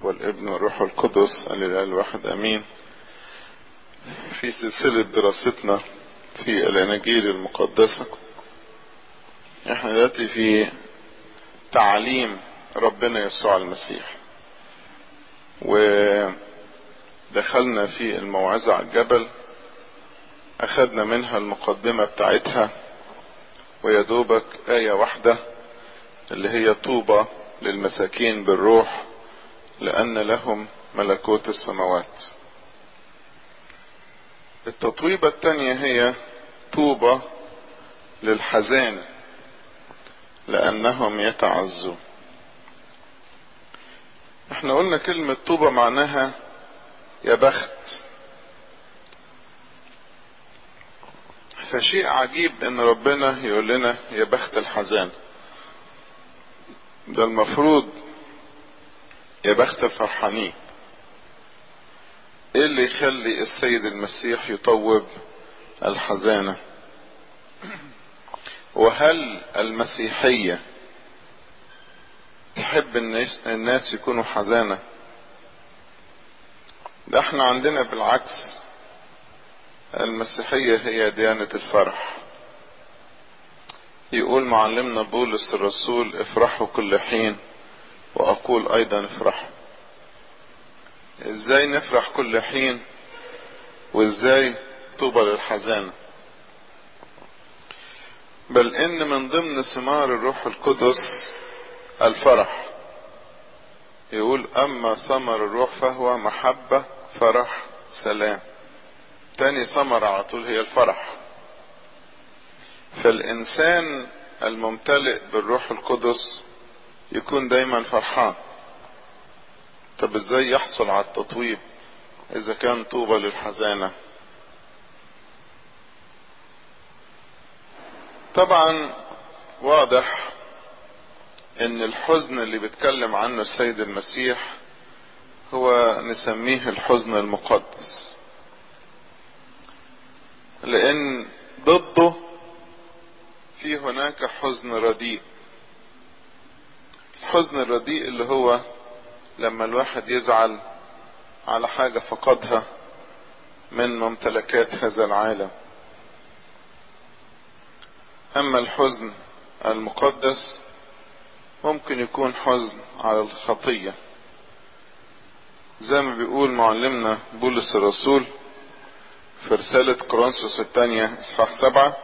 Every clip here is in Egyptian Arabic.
والابن والروح القدس الاله الواحد امين في سلسلة دراستنا في الاناجيل المقدسة احنا دلوقتي في تعليم ربنا يسوع المسيح ودخلنا في الموعظة على الجبل اخدنا منها المقدمة بتاعتها ويدوبك آية واحدة اللي هي طوبى للمساكين بالروح لأن لهم ملكوت السماوات التطويبة الثانية هي طوبى للحزان لأنهم يتعزون احنا قلنا كلمة طوبى معناها يا بخت فشيء عجيب ان ربنا يقول لنا يا بخت الحزان ده المفروض يا بخت الفرحانين ايه اللي يخلي السيد المسيح يطوب الحزانة وهل المسيحية تحب الناس يكونوا حزانة ده احنا عندنا بالعكس المسيحية هي ديانة الفرح يقول معلمنا بولس الرسول افرحوا كل حين واقول ايضا افرحوا ازاي نفرح كل حين وازاي طوبى للحزانة بل ان من ضمن ثمار الروح القدس الفرح يقول اما ثمر الروح فهو محبة فرح سلام تاني ثمرة على طول هي الفرح فالإنسان الممتلئ بالروح القدس يكون دايما فرحان طب ازاي يحصل على التطويب اذا كان طوبى للحزانة طبعا واضح ان الحزن اللي بيتكلم عنه السيد المسيح هو نسميه الحزن المقدس لان ضده في هناك حزن رديء الحزن الرديء اللي هو لما الواحد يزعل على حاجة فقدها من ممتلكات هذا العالم اما الحزن المقدس ممكن يكون حزن على الخطية زي ما بيقول معلمنا بولس الرسول في رسالة كورنثوس الثانية اصحاح سبعة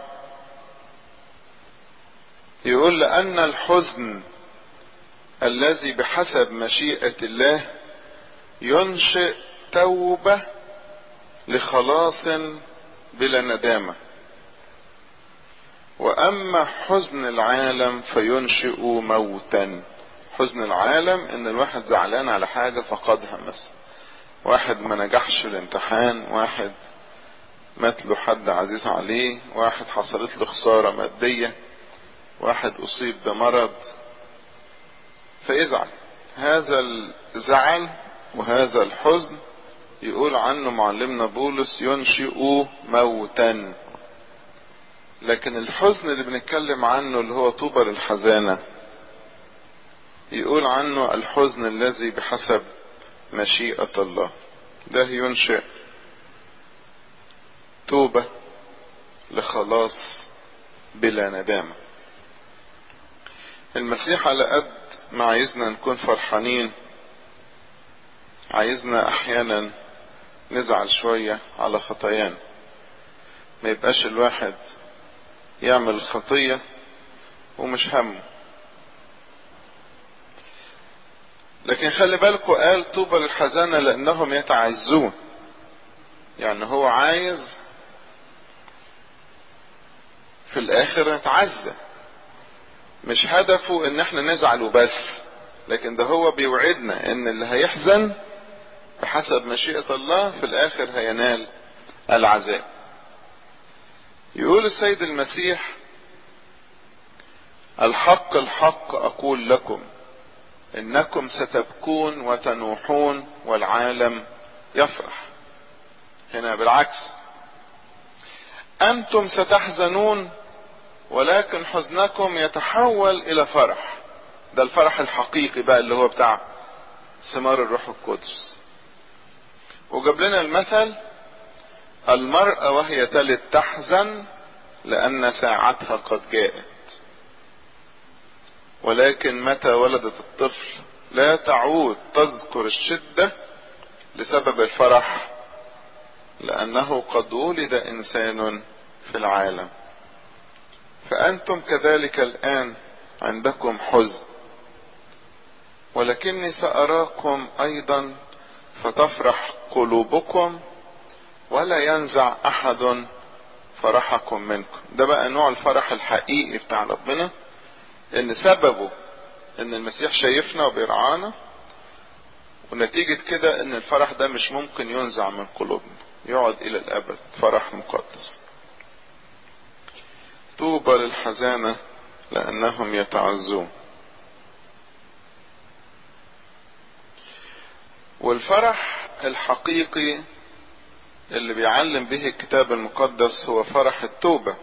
يقول لأن الحزن الذي بحسب مشيئة الله ينشئ توبة لخلاص بلا ندامة وأما حزن العالم فينشئ موتا حزن العالم ان الواحد زعلان على حاجة فقدها مثلا واحد ما نجحش في الامتحان واحد مات له حد عزيز عليه واحد حصلت له خسارة مادية واحد اصيب بمرض فيزعل هذا الزعل وهذا الحزن يقول عنه معلمنا بولس ينشئ موتا لكن الحزن اللي بنتكلم عنه اللي هو طوبى للحزانة يقول عنه الحزن الذي بحسب مشيئة الله ده ينشئ توبة لخلاص بلا ندامة المسيح على قد ما عايزنا نكون فرحانين عايزنا احيانا نزعل شوية على خطايانا ما يبقاش الواحد يعمل خطية ومش همه لكن خلي بالكوا قال طوبى للحزانة لانهم يتعزون يعني هو عايز في الاخر نتعزى مش هدفه ان احنا نزعل وبس لكن ده هو بيوعدنا ان اللي هيحزن بحسب مشيئة الله في الاخر هينال العذاب يقول السيد المسيح الحق الحق اقول لكم انكم ستبكون وتنوحون والعالم يفرح هنا بالعكس انتم ستحزنون ولكن حزنكم يتحول الى فرح ده الفرح الحقيقي بقى اللي هو بتاع ثمار الروح القدس وجاب لنا المثل المرأة وهي تلد تحزن لأن ساعتها قد جاءت ولكن متى ولدت الطفل لا تعود تذكر الشدة لسبب الفرح لأنه قد ولد إنسان في العالم فأنتم كذلك الآن عندكم حزن ولكني سأراكم أيضا فتفرح قلوبكم ولا ينزع أحد فرحكم منكم ده بقى نوع الفرح الحقيقي بتاع ربنا ان سببه ان المسيح شايفنا وبيرعانا ونتيجة كده ان الفرح ده مش ممكن ينزع من قلوبنا يقعد الى الابد فرح مقدس طوبى للحزانة لانهم يتعزون والفرح الحقيقي اللي بيعلم به الكتاب المقدس هو فرح التوبة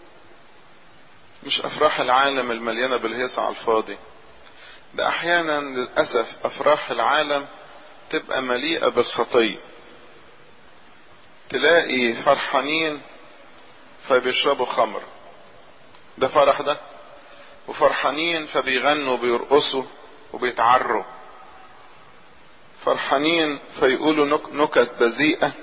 مش افراح العالم المليانة بالهيصة على الفاضي ده احيانا للأسف افراح العالم تبقى مليئة بالخطية تلاقي فرحانين فبيشربوا خمر ده فرح ده وفرحانين فبيغنوا وبيرقصوا وبيتعروا فرحانين فيقولوا نكت بذيئة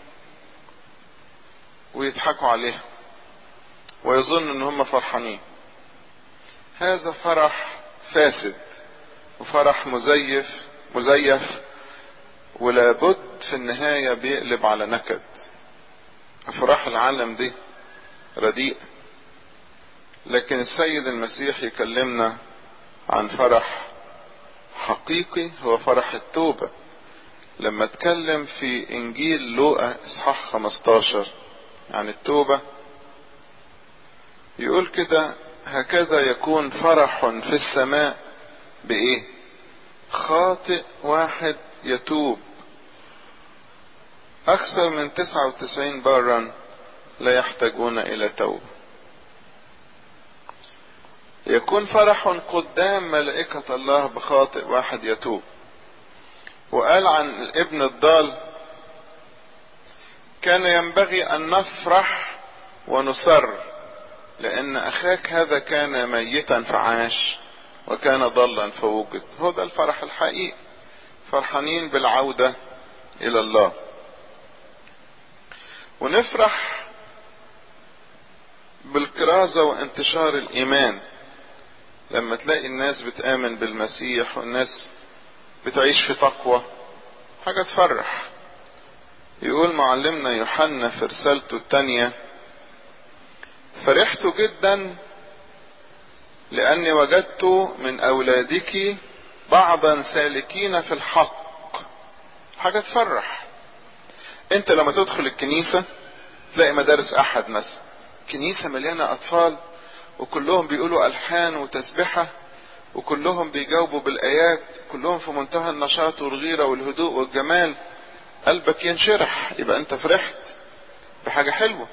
ويضحكوا عليها ويظن ان هم فرحانين هذا فرح فاسد وفرح مزيف مزيف ولابد في النهاية بيقلب على نكد افراح العالم دي رديئة لكن السيد المسيح يكلمنا عن فرح حقيقي هو فرح التوبة لما اتكلم في انجيل لوقا اصحاح 15 عن التوبة يقول كده هكذا يكون فرح في السماء بايه خاطئ واحد يتوب اكثر من 99 برا لا يحتاجون الى توبه يكون فرح قدام ملائكة الله بخاطئ واحد يتوب وقال عن الابن الضال كان ينبغي ان نفرح ونسر لان اخاك هذا كان ميتا فعاش وكان ضلا فوجد هو ده الفرح الحقيقي فرحانين بالعودة الى الله ونفرح بالكرازة وانتشار الايمان لما تلاقي الناس بتآمن بالمسيح والناس بتعيش في تقوى حاجة تفرح يقول معلمنا يوحنا في رسالته التانية فرحت جدا لأني وجدت من أولادك بعضا سالكين في الحق حاجة تفرح انت لما تدخل الكنيسة تلاقي مدارس أحد مثلا كنيسة مليانة أطفال وكلهم بيقولوا ألحان وتسبحة وكلهم بيجاوبوا بالآيات كلهم في منتهى النشاط والغيرة والهدوء والجمال قلبك ينشرح يبقى انت فرحت بحاجة حلوة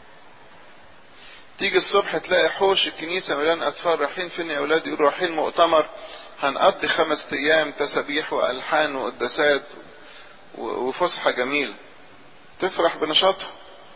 تيجي الصبح تلاقي حوش الكنيسة مليان أطفال رايحين فين يا أولاد يقولوا رايحين مؤتمر هنقضي خمس أيام تسابيح وألحان وقداسات وفسحة جميلة تفرح بنشاطهم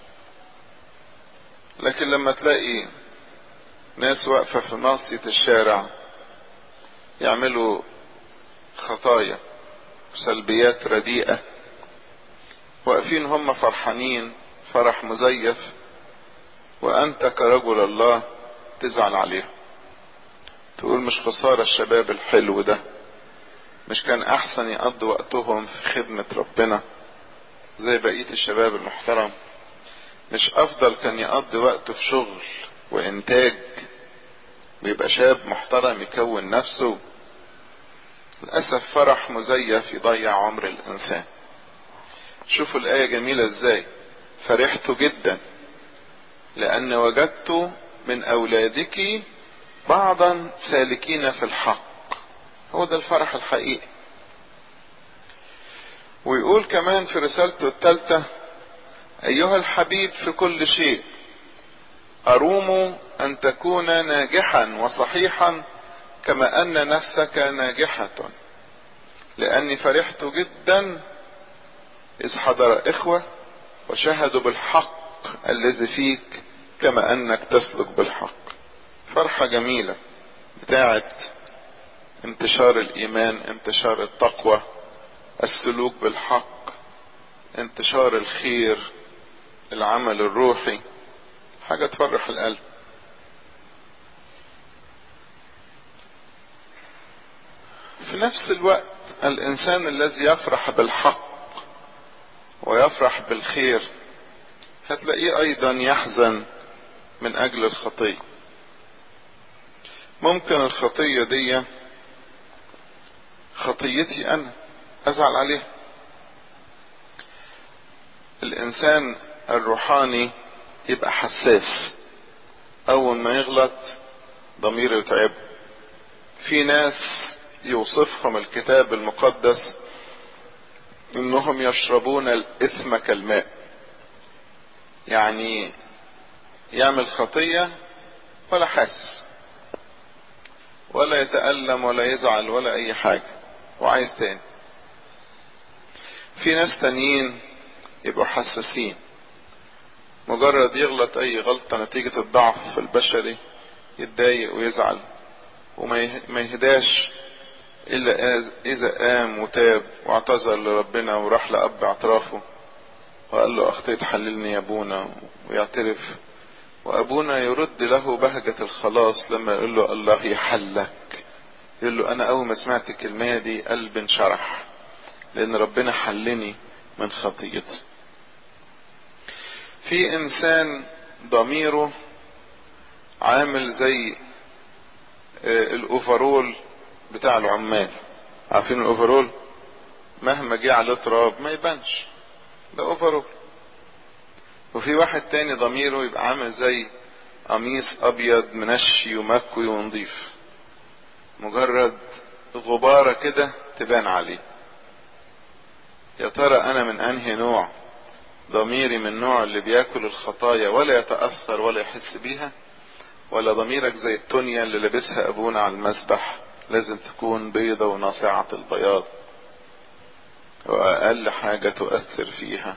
لكن لما تلاقي ناس واقفة في ناصية الشارع يعملوا خطايا وسلبيات رديئة واقفين هم فرحانين فرح مزيف وانت كرجل الله تزعل عليهم تقول مش خسارة الشباب الحلو ده مش كان احسن يقضوا وقتهم في خدمة ربنا زي بقية الشباب المحترم مش افضل كان يقضي وقته في شغل وانتاج ويبقى شاب محترم يكون نفسه للأسف فرح مزيف يضيع عمر الإنسان شوفوا الآية جميلة ازاي فرحت جدا لأن وجدت من أولادك بعضا سالكين في الحق هو ده الفرح الحقيقي ويقول كمان في رسالته الثالثة أيها الحبيب في كل شيء أروم أن تكون ناجحا وصحيحا كما أن نفسك ناجحة لاني فرحت جدا اذ حضر اخوة وشهدوا بالحق الذي فيك كما انك تسلك بالحق فرحة جميلة بتاعت انتشار الايمان انتشار التقوى السلوك بالحق انتشار الخير العمل الروحي حاجة تفرح القلب في نفس الوقت الانسان الذي يفرح بالحق ويفرح بالخير هتلاقيه ايضا يحزن من اجل الخطيه ممكن الخطيه دي خطيتي انا ازعل عليها الانسان الروحاني يبقى حساس اول ما يغلط ضميره يتعبه في ناس يوصفهم الكتاب المقدس انهم يشربون الاثم كالماء يعني يعمل خطية ولا حاسس ولا يتألم ولا يزعل ولا اي حاجة وعايز تاني في ناس تانيين يبقوا حساسين مجرد يغلط اي غلطة نتيجة الضعف البشري يتضايق ويزعل وما يهداش الا اذا قام وتاب واعتذر لربنا وراح لاب اعترافه وقال له اخطيت حللني يا ابونا ويعترف وابونا يرد له بهجة الخلاص لما يقول له الله يحلك يقول له انا اول ما سمعت الكلمة دي قلبي انشرح لان ربنا حلني من خطيتي في انسان ضميره عامل زي الاوفرول بتاع العمال عارفين الاوفرول مهما جه عليه تراب ما يبانش ده اوفرول وفي واحد تاني ضميره يبقى عامل زي قميص ابيض منشي ومكوي ونضيف مجرد غبارة كده تبان عليه يا ترى انا من انهي نوع ضميري من النوع اللي بياكل الخطايا ولا يتأثر ولا يحس بيها ولا ضميرك زي التونيا اللي لابسها ابونا على المسبح لازم تكون بيضة وناصعة البياض واقل حاجة تؤثر فيها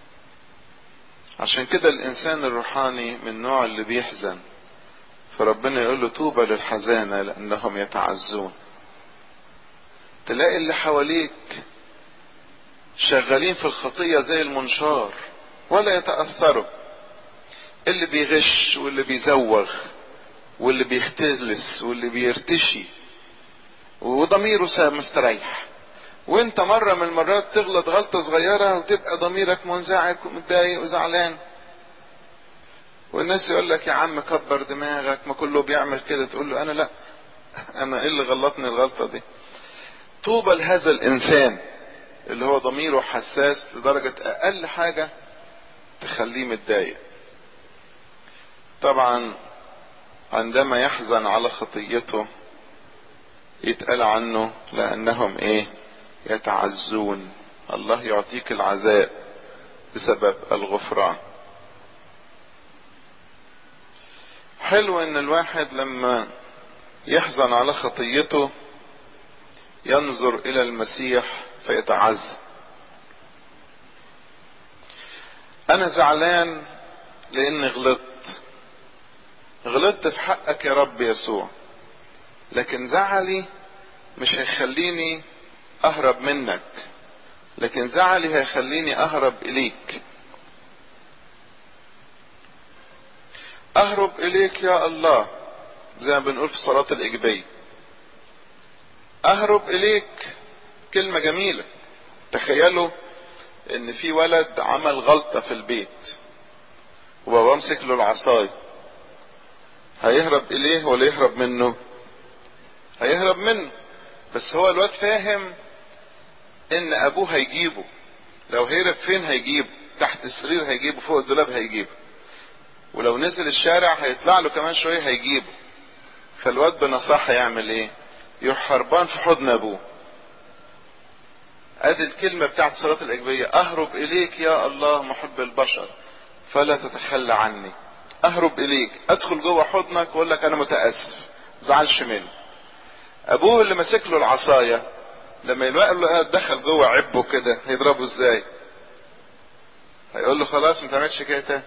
عشان كده الانسان الروحاني من النوع اللي بيحزن فربنا يقول له طوبى للحزانة لانهم يتعزون تلاقي اللي حواليك شغالين في الخطية زي المنشار ولا يتأثروا اللي بيغش واللي بيزوغ واللي بيختلس واللي بيرتشي وضميره مستريح وانت مرة من المرات تغلط غلطة صغيرة وتبقى ضميرك منزعج ومتضايق وزعلان والناس يقول لك يا عم كبر دماغك ما كله بيعمل كده تقول له انا لا انا ايه اللي غلطني الغلطة دي طوبى لهذا الانسان اللي هو ضميره حساس لدرجة اقل حاجة تخليه متضايق طبعا عندما يحزن على خطيته يتقال عنه لانهم ايه يتعزون الله يعطيك العزاء بسبب الغفران حلو ان الواحد لما يحزن على خطيته ينظر الى المسيح فيتعزى انا زعلان لاني غلطت غلطت في حقك يا رب يسوع لكن زعلي مش هيخليني اهرب منك لكن زعلي هيخليني اهرب اليك اهرب اليك يا الله زي ما بنقول في صلاة الايجابية اهرب اليك كلمة جميلة تخيلوا ان في ولد عمل غلطة في البيت وبابا امسك له العصاية هيهرب اليه ولا يهرب منه هيهرب منه بس هو الواد فاهم ان ابوه هيجيبه لو هرب فين هيجيبه تحت السرير هيجيبه فوق الدولاب هيجيبه ولو نزل الشارع هيطلع له كمان شوية هيجيبه فالواد بنصاحة يعمل ايه يروح هربان في حضن ابوه ادي الكلمة بتاعت صلاة الاجبية اهرب اليك يا الله محب البشر فلا تتخلى عني اهرب اليك ادخل جوه حضنك واقول لك انا متاسف زعلش مني ابوه اللي ماسك له العصايه لما يلاقي له دخل جوه عبه كده هيضربه ازاي هيقول له خلاص ما تعملش كده تاني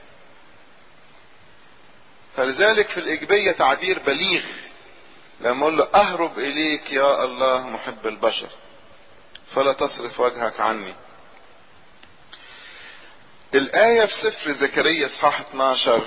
فلذلك في الإيجابية تعبير بليغ لما اقول له اهرب اليك يا الله محب البشر فلا تصرف وجهك عني الآية في سفر زكريا اصحاح 12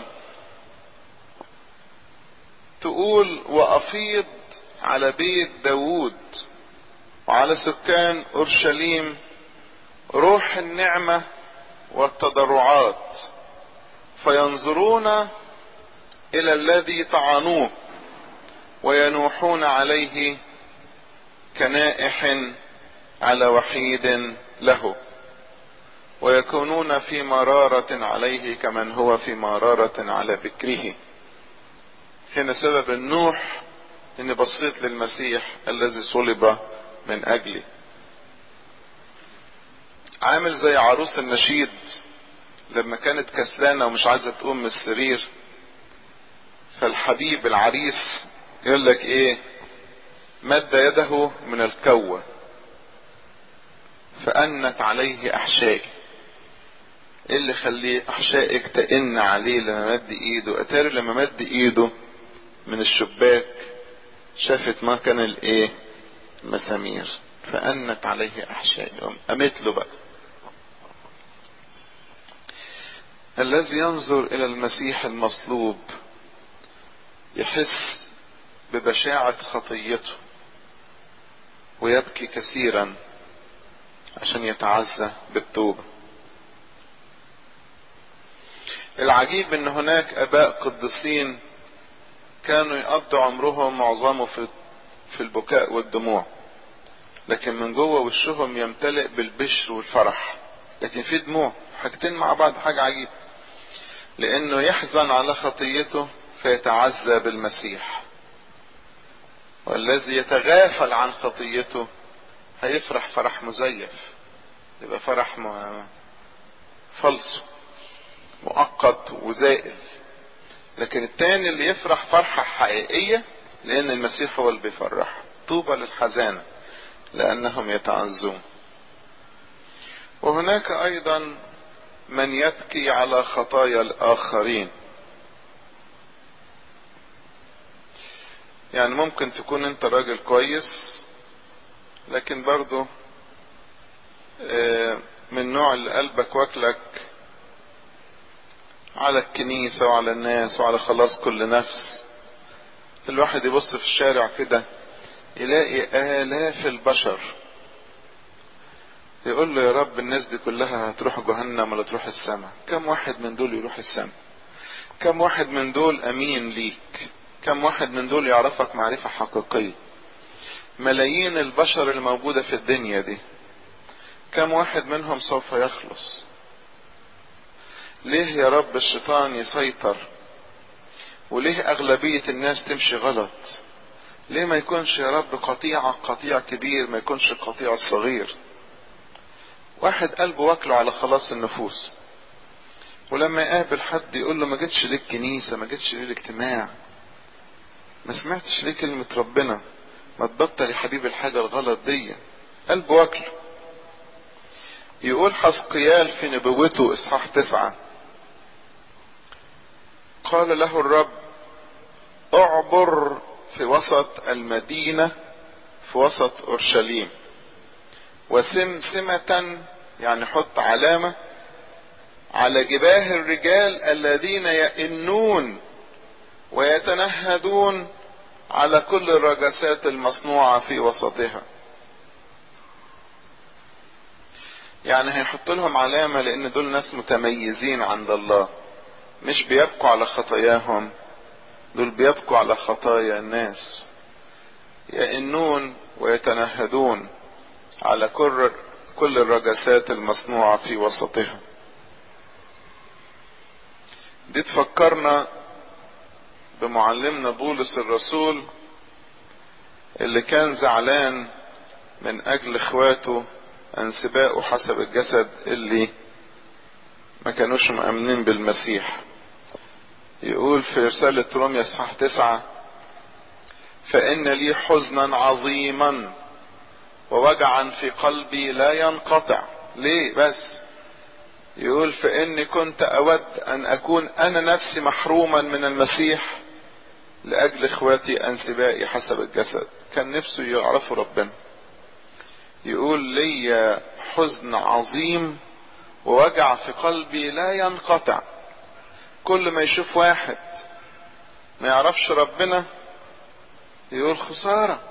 تقول وأفيض على بيت داوود وعلى سكان أورشليم روح النعمة والتضرعات فينظرون إلى الذي طعنوه وينوحون عليه كنائح على وحيد له ويكونون في مرارة عليه كمن هو في مرارة على بكره هنا سبب النوح اني بصيت للمسيح الذي صلب من اجلي عامل زي عروس النشيد لما كانت كسلانة ومش عايزة تقوم من السرير فالحبيب العريس يقول لك ايه مد يده من الكوة فأنت عليه أحشائي ايه اللي خليه أحشائك تئن عليه لما مد ايده اتاري لما مد ايده من الشباك شافت ما كان الايه مسامير فأنت عليه أحشائي قامت له بقى الذي ينظر إلى المسيح المصلوب يحس ببشاعة خطيته ويبكي كثيرا عشان يتعزى بالتوبة العجيب ان هناك اباء قديسين كانوا يقضوا عمرهم معظمه في في البكاء والدموع لكن من جوه وشهم يمتلئ بالبشر والفرح لكن في دموع حاجتين مع بعض حاجة عجيبة لانه يحزن على خطيته فيتعزى بالمسيح والذي يتغافل عن خطيته هيفرح فرح مزيف يبقى فرح م... فلسو مؤقت وزائل لكن التاني اللي يفرح فرحة حقيقية لأن المسيح هو اللي بيفرح طوبى للحزانة لأنهم يتعزون وهناك أيضا من يبكي على خطايا الآخرين يعني ممكن تكون انت راجل كويس لكن برضه من نوع اللي قلبك واكلك على الكنيسة وعلى الناس وعلى خلاص كل نفس الواحد يبص في الشارع كده يلاقي آلاف البشر يقول له يا رب الناس دي كلها هتروح جهنم ولا تروح السماء كم واحد من دول يروح السماء كم واحد من دول أمين ليك كم واحد من دول يعرفك معرفة حقيقية ملايين البشر الموجودة في الدنيا دي كم واحد منهم سوف يخلص ليه يا رب الشيطان يسيطر وليه أغلبية الناس تمشي غلط ليه ما يكونش يا رب قطيعة قطيع كبير ما يكونش قطيع صغير واحد قلبه واكله على خلاص النفوس ولما يقابل حد يقول له ما جيتش ليه الكنيسة ما جيتش ليه الاجتماع ما سمعتش ليه كلمة ربنا ما تبطل يا حبيبي الحاجة الغلط دي قلبه واكله يقول حسقيال في نبوته اصحاح تسعة قال له الرب اعبر في وسط المدينة في وسط اورشليم وسمسمة يعني حط علامة على جباه الرجال الذين يئنون ويتنهدون على كل الرجسات المصنوعة في وسطها يعني هيحط لهم علامة لان دول ناس متميزين عند الله مش بيبكوا على خطاياهم دول بيبكوا على خطايا الناس يئنون ويتنهدون على كل كل الرجسات المصنوعة في وسطها دي تفكرنا بمعلمنا بولس الرسول اللي كان زعلان من اجل اخواته انسباءه حسب الجسد اللي ما كانوش مؤمنين بالمسيح يقول في رسالة روميا اصحاح تسعة فإن لي حزنا عظيما ووجعا في قلبي لا ينقطع ليه بس يقول فاني كنت اود ان اكون انا نفسي محروما من المسيح لاجل اخواتي انسبائي حسب الجسد كان نفسه يعرفوا ربنا يقول لي حزن عظيم ووجع في قلبي لا ينقطع كل ما يشوف واحد ما يعرفش ربنا يقول خساره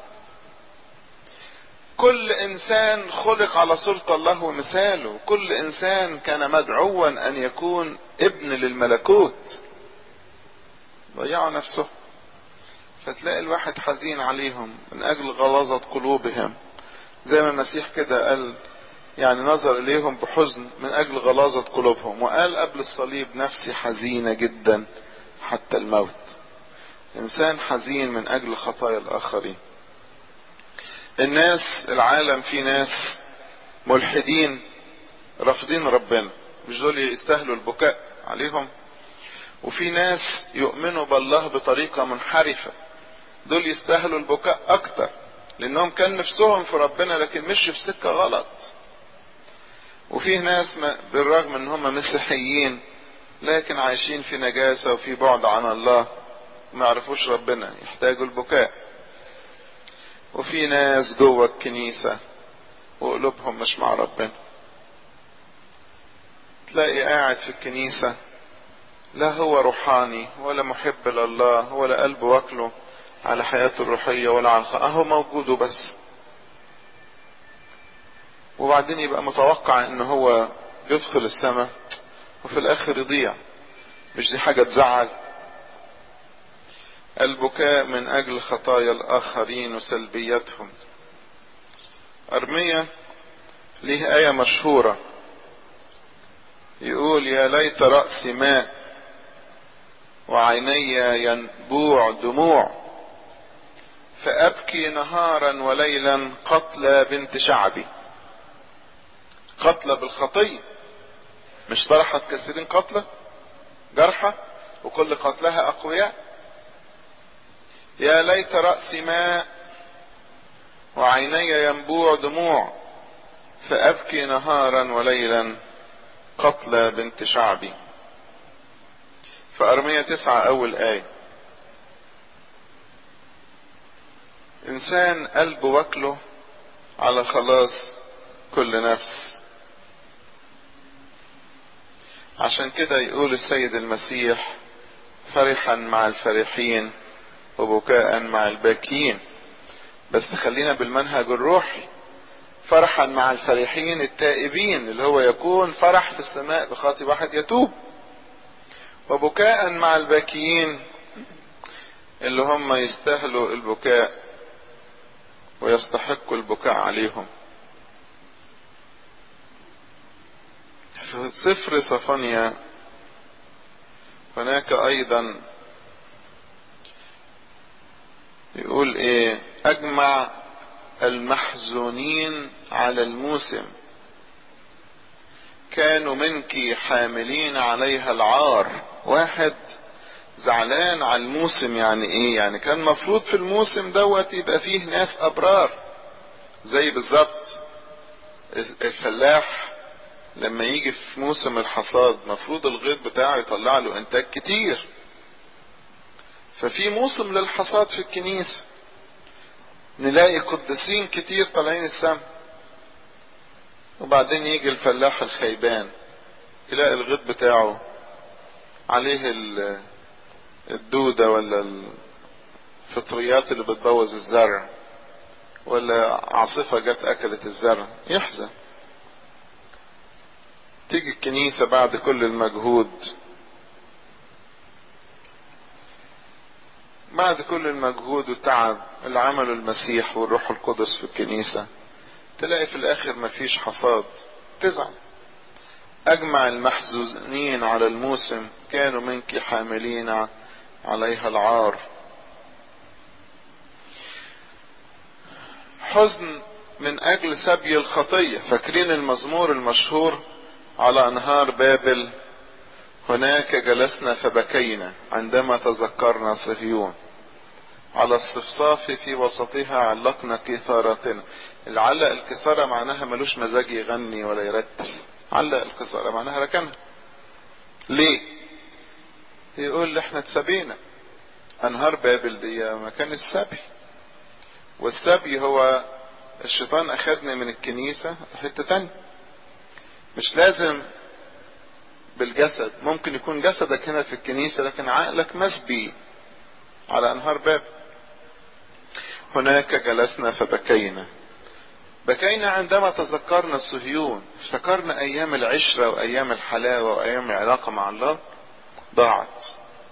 كل انسان خلق على صورة الله ومثاله كل انسان كان مدعوا ان يكون ابن للملكوت ضيعوا نفسه فتلاقي الواحد حزين عليهم من اجل غلاظة قلوبهم زي ما المسيح كده قال يعني نظر اليهم بحزن من اجل غلاظة قلوبهم وقال قبل الصليب نفسي حزينة جدا حتى الموت انسان حزين من اجل خطايا الاخرين الناس العالم فيه ناس ملحدين رافضين ربنا مش دول يستاهلوا البكاء عليهم وفي ناس يؤمنوا بالله بطريقة منحرفة دول يستاهلوا البكاء اكتر لانهم كان نفسهم في ربنا لكن مش في سكة غلط وفي ناس بالرغم ان هم مسيحيين لكن عايشين في نجاسة وفي بعد عن الله ما يعرفوش ربنا يحتاجوا البكاء وفي ناس جوه الكنيسة وقلوبهم مش مع ربنا تلاقي قاعد في الكنيسة لا هو روحاني ولا محب لله ولا قلبه واكله على حياته الروحية ولا على اهو موجود بس وبعدين يبقى متوقع ان هو يدخل السماء وفي الاخر يضيع مش دي حاجة تزعل البكاء من اجل خطايا الاخرين وسلبيتهم ارمية ليه اية مشهورة يقول يا ليت رأسي ماء وعيني ينبوع دموع فأبكي نهارا وليلا قتلى بنت شعبي قتلى بالخطية مش طرحت كثيرين قتلى جرحى وكل قتلها أقوياء يا ليت رأسي ماء وعيني ينبوع دموع فأبكي نهارا وليلا قتلى بنت شعبي فأرمية تسعة أول آية إنسان قلبه واكله على خلاص كل نفس عشان كده يقول السيد المسيح فرحا مع الفرحين وبكاء مع الباكين بس خلينا بالمنهج الروحي فرحا مع الفرحين التائبين اللي هو يكون فرح في السماء بخاطي واحد يتوب وبكاء مع الباكيين اللي هم يستاهلوا البكاء ويستحقوا البكاء عليهم في سفر صفانيا هناك ايضا يقول ايه اجمع المحزونين على الموسم كانوا منك حاملين عليها العار واحد زعلان على الموسم يعني ايه يعني كان مفروض في الموسم دوت يبقى فيه ناس ابرار زي بالظبط الفلاح لما يجي في موسم الحصاد مفروض الغيط بتاعه يطلع له انتاج كتير ففي موسم للحصاد في الكنيسة نلاقي قديسين كتير طالعين السما وبعدين يجي الفلاح الخيبان يلاقي الغيط بتاعه عليه الدودة ولا الفطريات اللي بتبوظ الزرع ولا عاصفة جت أكلت الزرع يحزن تيجي الكنيسة بعد كل المجهود بعد كل المجهود والتعب اللي عمله المسيح والروح القدس في الكنيسة تلاقي في الآخر مفيش حصاد تزعل أجمع المحزونين على الموسم كانوا منك حاملين عليها العار حزن من أجل سبي الخطية فاكرين المزمور المشهور على أنهار بابل هناك جلسنا فبكينا عندما تذكرنا صهيون على الصفصاف في وسطها علقنا كثارتنا اللي علق الكسارة معناها ملوش مزاج يغني ولا يرتل علق الكسارة معناها ركنها ليه يقول احنا اتسبينا انهار بابل دي مكان السبي والسبي هو الشيطان اخدني من الكنيسة حتة تانية مش لازم بالجسد ممكن يكون جسدك هنا في الكنيسة لكن عقلك مسبي على انهار بابل هناك جلسنا فبكينا بكينا عندما تذكرنا الصهيون افتكرنا ايام العشرة وايام الحلاوة وايام العلاقة مع الله ضاعت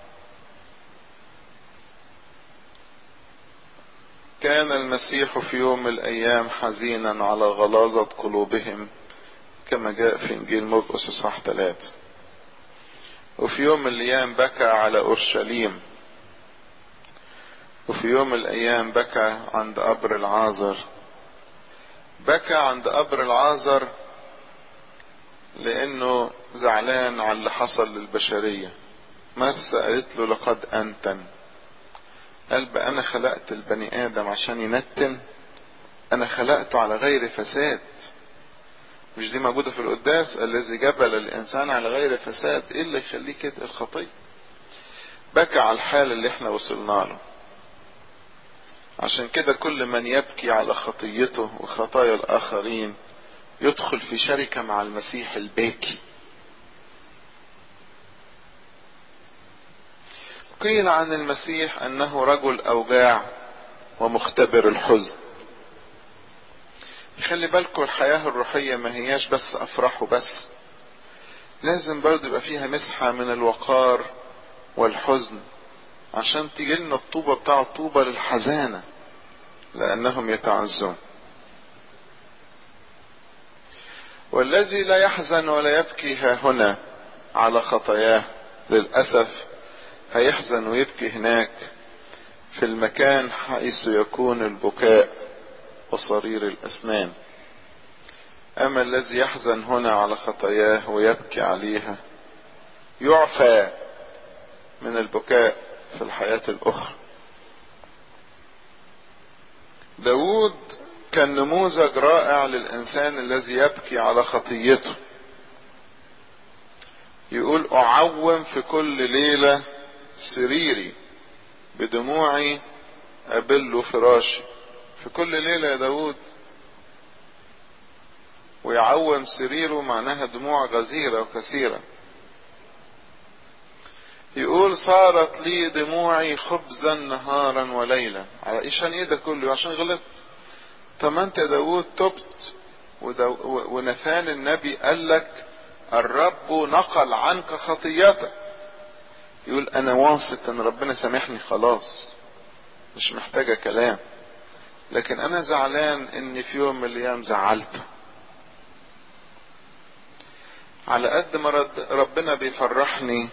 كان المسيح في يوم من الايام حزينا على غلاظة قلوبهم كما جاء في انجيل مرقس اصحاح ثلاثة وفي يوم من الايام بكى على اورشليم وفي يوم من الايام بكى عند قبر العازر بكى عند قبر العازر لانه زعلان على اللي حصل للبشرية مرسى قالت له لقد انتن قال بقى انا خلقت البني ادم عشان ينتن انا خلقته على غير فساد مش دي موجودة في القداس الذي جبل الانسان على غير فساد ايه اللي يخليه كده الخطية بكى على الحال اللي احنا وصلنا له عشان كده كل من يبكي على خطيته وخطايا الاخرين يدخل في شركة مع المسيح الباكي قيل عن المسيح انه رجل اوجاع ومختبر الحزن خلي بالكم الحياة الروحية ما هياش بس افراح وبس لازم برضه يبقى فيها مسحة من الوقار والحزن عشان تيجي لنا الطوبة بتاع الطوبة للحزانة لأنهم يتعزون والذي لا يحزن ولا يبكي ها هنا على خطاياه للأسف هيحزن ويبكي هناك في المكان حيث يكون البكاء وصرير الأسنان أما الذي يحزن هنا على خطاياه ويبكي عليها يعفى من البكاء في الحياة الأخرى داود كان نموذج رائع للإنسان الذي يبكي على خطيته يقول أعوم في كل ليلة سريري بدموعي أبل فراشي في كل ليلة يا داود ويعوم سريره معناها دموع غزيرة وكثيرة يقول صارت لي دموعي خبزا نهارا وليلا على عشان ايه ده كله عشان غلطت طب ما انت يا داود تبت ودو ونثان النبي قال لك الرب نقل عنك خطيتك يقول انا واثق ان ربنا سامحني خلاص مش محتاجه كلام لكن انا زعلان اني في يوم من الايام زعلته على قد ما رد ربنا بيفرحني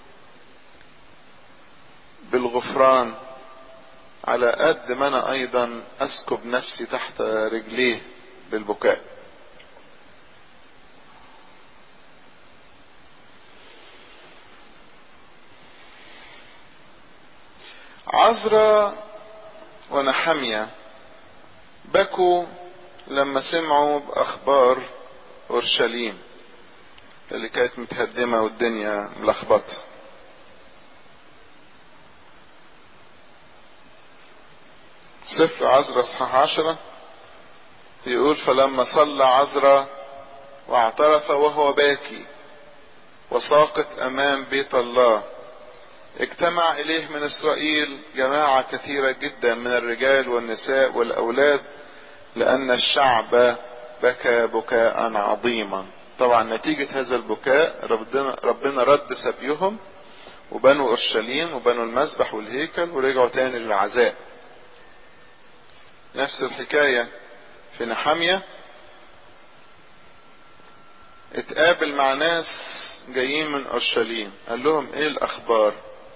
بالغفران على قد ما انا ايضا اسكب نفسي تحت رجليه بالبكاء عزرا ونحمية بكوا لما سمعوا باخبار اورشليم اللي كانت متهدمه والدنيا ملخبطه سفر عزرا اصحاح عشرة يقول فلما صلى عزرا واعترف وهو باكي وساقط امام بيت الله اجتمع اليه من اسرائيل جماعة كثيرة جدا من الرجال والنساء والاولاد لان الشعب بكى بكاء عظيما طبعا نتيجة هذا البكاء ربنا, ربنا رد سبيهم وبنوا اورشليم وبنوا المسبح والهيكل ورجعوا تاني للعزاء نفس الحكاية في نحامية اتقابل مع ناس جايين من اورشليم قال لهم ايه الاخبار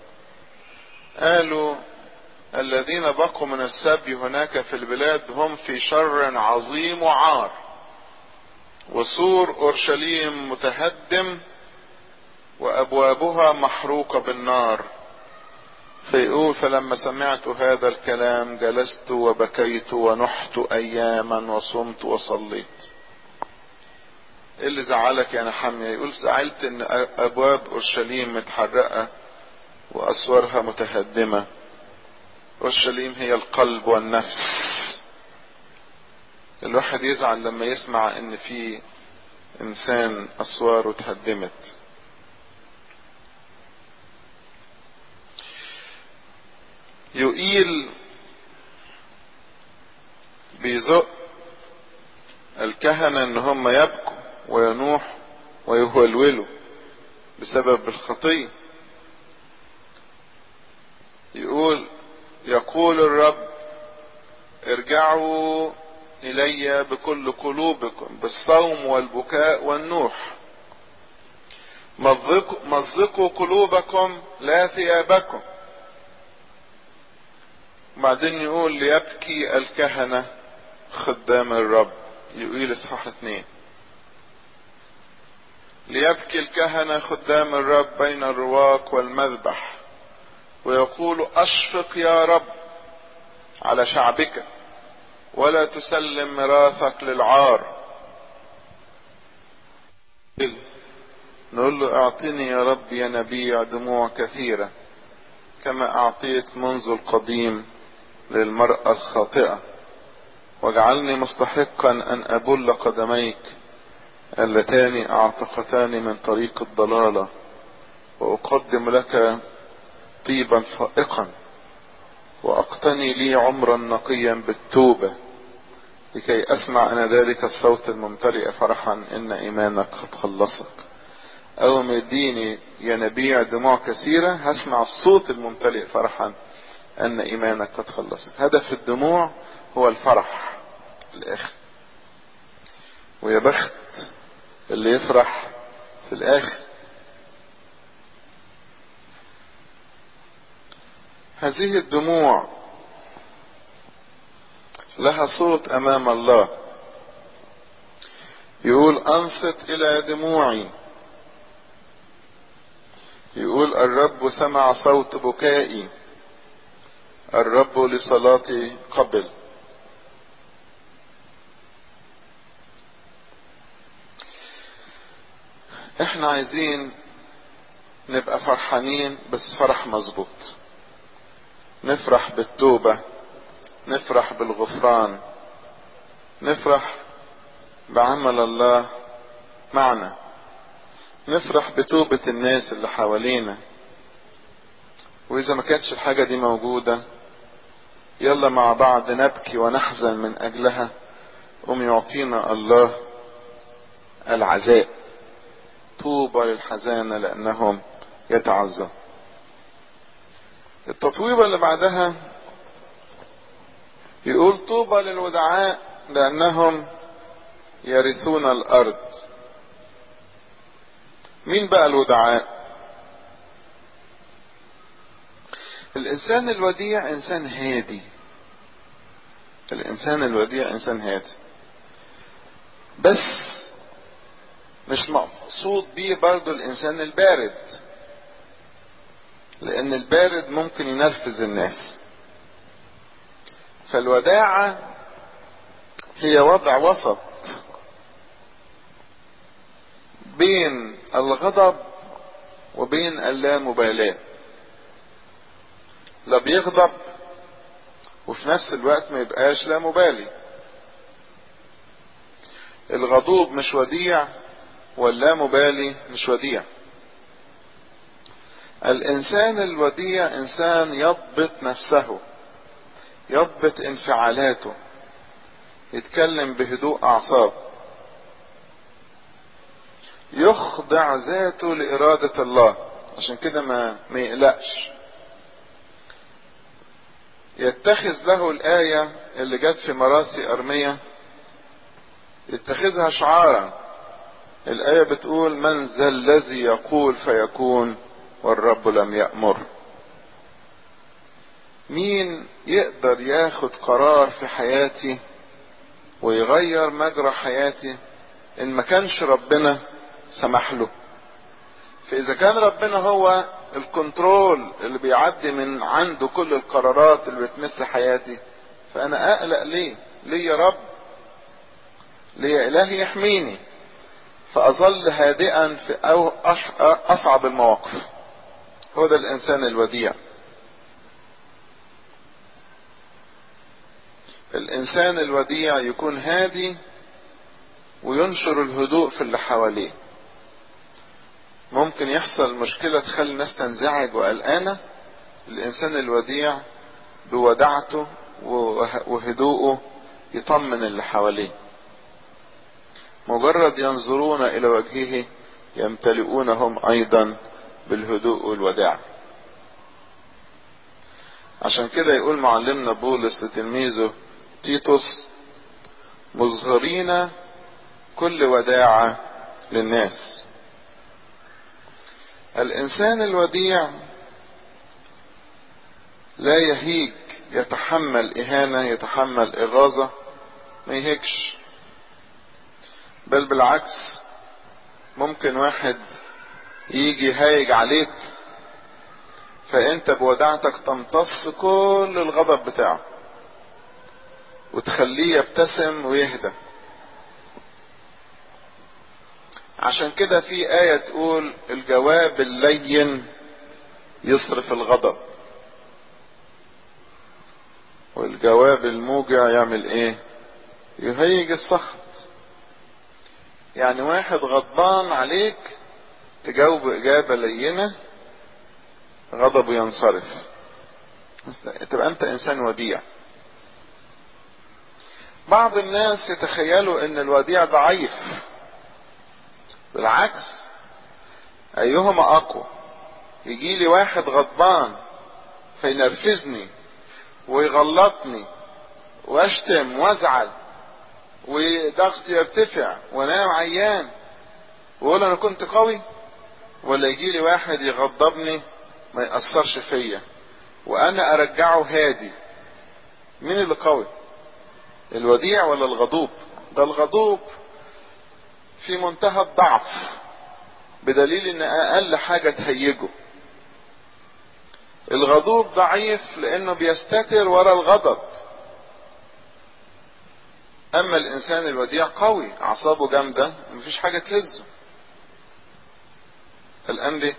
قالوا الذين بقوا من السبي هناك في البلاد هم في شر عظيم وعار وسور اورشليم متهدم وابوابها محروقه بالنار فيقول فلما سمعت هذا الكلام جلست وبكيت ونحت اياما وصمت وصليت ايه اللي زعلك يا نحمية يقول زعلت ان ابواب اورشليم متحرقة واسوارها متهدمة اورشليم هي القلب والنفس الواحد يزعل لما يسمع ان في انسان اسواره اتهدمت يقيل بيزق الكهنة ان هم يبكوا وينوح ويهولولوا بسبب الخطية يقول يقول الرب ارجعوا الي بكل قلوبكم بالصوم والبكاء والنوح مزقوا, مزقوا قلوبكم لا ثيابكم بعدين يقول ليبكي الكهنة خدام الرب يقول اصحاح اتنين ليبكي الكهنة خدام الرب بين الرواق والمذبح ويقول اشفق يا رب على شعبك ولا تسلم ميراثك للعار نقول له اعطني يا رب يا نبيع دموع كثيرة كما اعطيت منذ القديم للمرأة الخاطئة واجعلني مستحقا ان ابل قدميك اللتان اعتقتان من طريق الضلالة واقدم لك طيبا فائقا واقتني لي عمرا نقيا بالتوبة لكي اسمع انا ذلك الصوت الممتلئ فرحا ان ايمانك قد خلصك او مديني ينابيع دموع كثيرة هسمع الصوت الممتلئ فرحا ان ايمانك قد خلصك هدف الدموع هو الفرح الاخر ويا بخت اللي يفرح في الاخر هذه الدموع لها صوت امام الله يقول انصت الى دموعي يقول الرب سمع صوت بكائي الرب لصلاتي قبل احنا عايزين نبقى فرحانين بس فرح مظبوط نفرح بالتوبة نفرح بالغفران نفرح بعمل الله معنا نفرح بتوبة الناس اللي حوالينا واذا ما كانتش الحاجة دي موجودة يلا مع بعض نبكي ونحزن من اجلها قوم يعطينا الله العزاء طوبى للحزانة لانهم يتعزون التطويبة اللي بعدها يقول طوبى للودعاء لانهم يرثون الارض مين بقى الودعاء الانسان الوديع انسان هادي الانسان الوديع انسان هادي بس مش مقصود بيه برضو الانسان البارد لان البارد ممكن ينرفز الناس فالوداعة هي وضع وسط بين الغضب وبين اللامبالاة لا بيغضب وفي نفس الوقت ما يبقاش لا مبالي الغضوب مش وديع واللا مبالي مش وديع الانسان الوديع انسان يضبط نفسه يضبط انفعالاته يتكلم بهدوء اعصاب يخضع ذاته لإرادة الله عشان كده ما ما يقلقش يتخذ له الآية اللي جت في مراسي أرمية يتخذها شعارا الآية بتقول من ذا الذي يقول فيكون والرب لم يأمر مين يقدر ياخد قرار في حياتي ويغير مجرى حياتي ان ما كانش ربنا سمح له فاذا كان ربنا هو الكنترول اللي بيعدي من عنده كل القرارات اللي بتمس حياتي فانا اقلق ليه ليه يا رب ليه الهي يحميني فاظل هادئا في أو اصعب المواقف هو ده الانسان الوديع الانسان الوديع يكون هادي وينشر الهدوء في اللي حواليه ممكن يحصل مشكلة تخلي الناس تنزعج وقلقانة الإنسان الوديع بودعته وهدوءه يطمن اللي حواليه مجرد ينظرون إلى وجهه يمتلئونهم أيضا بالهدوء والوداع عشان كده يقول معلمنا بولس لتلميذه تيتوس مظهرين كل وداعة للناس الانسان الوديع لا يهيج يتحمل اهانة يتحمل اغاظة ما يهيجش بل بالعكس ممكن واحد يجي هايج عليك فانت بوداعتك تمتص كل الغضب بتاعه وتخليه يبتسم ويهدى عشان كده في آية تقول الجواب اللين يصرف الغضب والجواب الموجع يعمل ايه يهيج السخط يعني واحد غضبان عليك تجاوب اجابة لينة غضبه ينصرف تبقى انت انسان وديع بعض الناس يتخيلوا ان الوديع ضعيف بالعكس ايهما اقوى يجي لي واحد غضبان فينرفزني ويغلطني واشتم وازعل وضغطي يرتفع وانام عيان واقول انا كنت قوي ولا يجي لي واحد يغضبني ما يأثرش فيا وانا ارجعه هادي مين اللي قوي الوديع ولا الغضوب ده الغضوب في منتهى الضعف بدليل ان اقل حاجة تهيجه الغضوب ضعيف لانه بيستتر ورا الغضب اما الانسان الوديع قوي اعصابه جامدة مفيش حاجة تهزه الان دي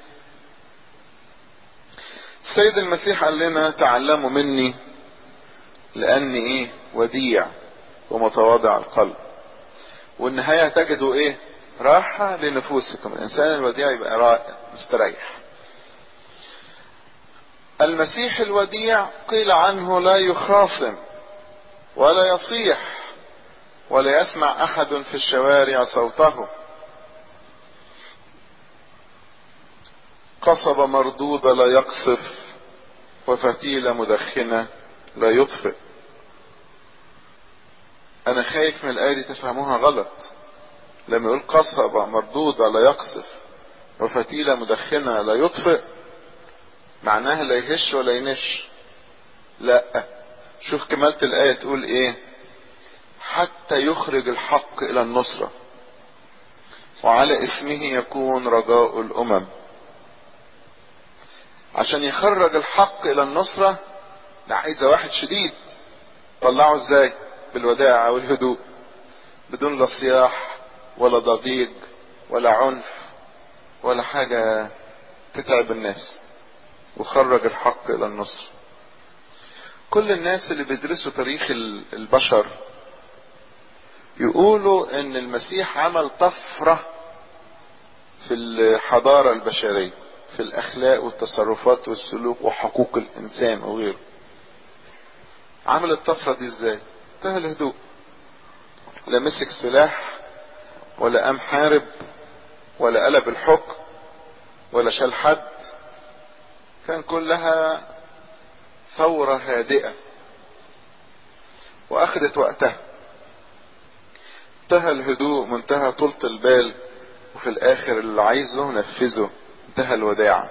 السيد المسيح قال لنا تعلموا مني لاني ايه وديع ومتواضع القلب والنهاية تجدوا ايه راحة لنفوسكم الانسان الوديع يبقى رائع مستريح المسيح الوديع قيل عنه لا يخاصم ولا يصيح ولا يسمع احد في الشوارع صوته قصبة مردودة لا يقصف وفتيلة مدخنة لا يطفئ انا خايف من الايه دي تفهموها غلط لما يقول قصبة مردودة لا يقصف وفتيلة مدخنة لا يطفئ معناها لا يهش ولا ينش لا شوف كمالة الآية تقول ايه حتى يخرج الحق الى النصرة وعلى اسمه يكون رجاء الامم عشان يخرج الحق الى النصرة ده عايزة واحد شديد طلعه ازاي بالوداع والهدوء بدون لا صياح ولا ضجيج ولا عنف ولا حاجة تتعب الناس وخرج الحق الى النصر كل الناس اللي بيدرسوا تاريخ البشر يقولوا ان المسيح عمل طفرة في الحضارة البشرية في الاخلاق والتصرفات والسلوك وحقوق الانسان وغيره عمل الطفرة دي ازاي منتهى الهدوء لا مسك سلاح ولا قام حارب ولا قلب الحكم ولا شال حد كان كلها ثورة هادئة واخدت وقتها منتهى الهدوء منتهى طولة البال وفي الاخر اللي عايزه نفذه انتهى الوداع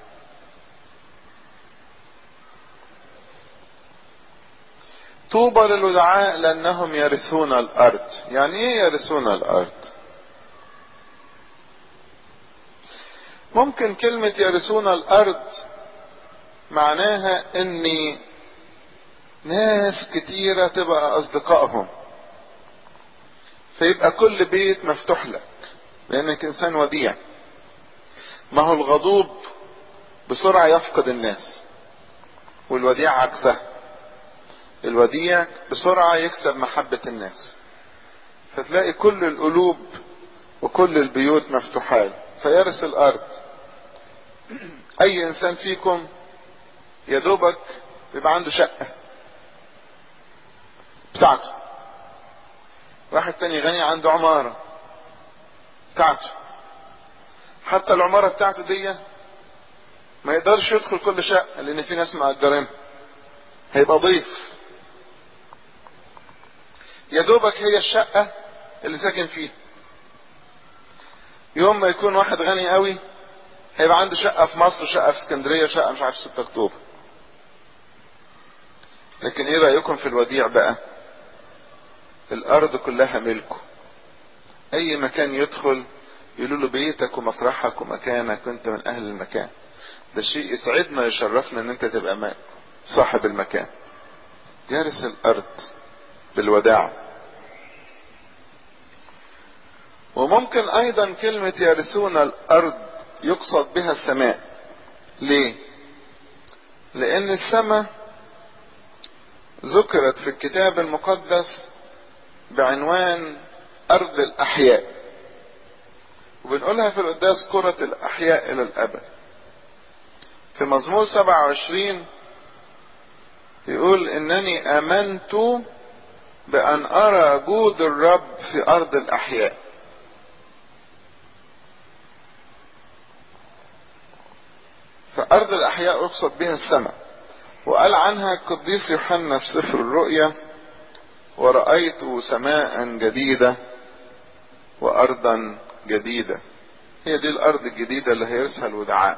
طوبى للودعاء لانهم يرثون الارض يعني ايه يرثون الارض وممكن كلمة يرثون الأرض معناها إن ناس كتيرة تبقى أصدقائهم فيبقى كل بيت مفتوح لك لأنك إنسان وديع ما هو الغضوب بسرعة يفقد الناس والوديع عكسها الوديع بسرعة يكسب محبة الناس فتلاقي كل القلوب وكل البيوت مفتوحة له فيرث الأرض أي إنسان فيكم يا دوبك بيبقى عنده شقة بتاعته واحد تاني غني عنده عمارة بتاعته حتى العمارة بتاعته دي ما يقدرش يدخل كل شقة لأن في ناس مأجرينها هيبقى ضيف يا دوبك هي الشقة اللي ساكن فيها يوم ما يكون واحد غني قوي هيبقى عنده شقة في مصر وشقة في اسكندرية وشقة مش عارف 6 اكتوبر لكن ايه رأيكم في الوديع بقى الارض كلها ملكه اي مكان يدخل يقولوا له بيتك ومطرحك ومكانك وانت من اهل المكان ده شيء يسعدنا يشرفنا ان انت تبقى مات صاحب المكان يرث الارض بالوداع وممكن ايضا كلمة يرثون الارض يقصد بها السماء ليه لان السماء ذكرت في الكتاب المقدس بعنوان ارض الاحياء وبنقولها في القداس كرة الاحياء الى الابد في مزمور 27 يقول انني امنت بان ارى جود الرب في ارض الاحياء فارض الاحياء يقصد بها السماء وقال عنها القديس يوحنا في سفر الرؤيا ورأيت سماء جديدة وأرضا جديدة هي دي الأرض الجديدة اللي هيرثها الودعاء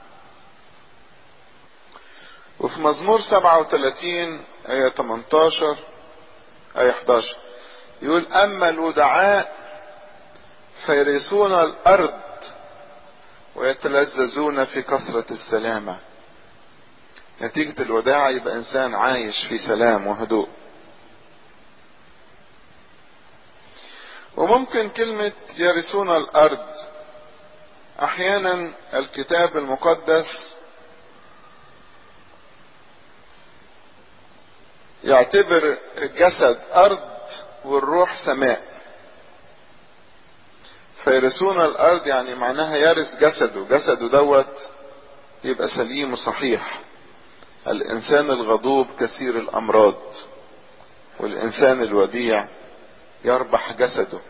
وفي مزمور 37 آية 18 آية 11 يقول أما الودعاء فيرثون الأرض ويتلذذون في كثرة السلامة نتيجة الوداع يبقى إنسان عايش في سلام وهدوء وممكن كلمة يرثون الأرض أحيانا الكتاب المقدس يعتبر الجسد أرض والروح سماء فيرثون الأرض يعني معناها يرث جسده جسده دوت يبقى سليم وصحيح الإنسان الغضوب كثير الأمراض والإنسان الوديع يربح جسده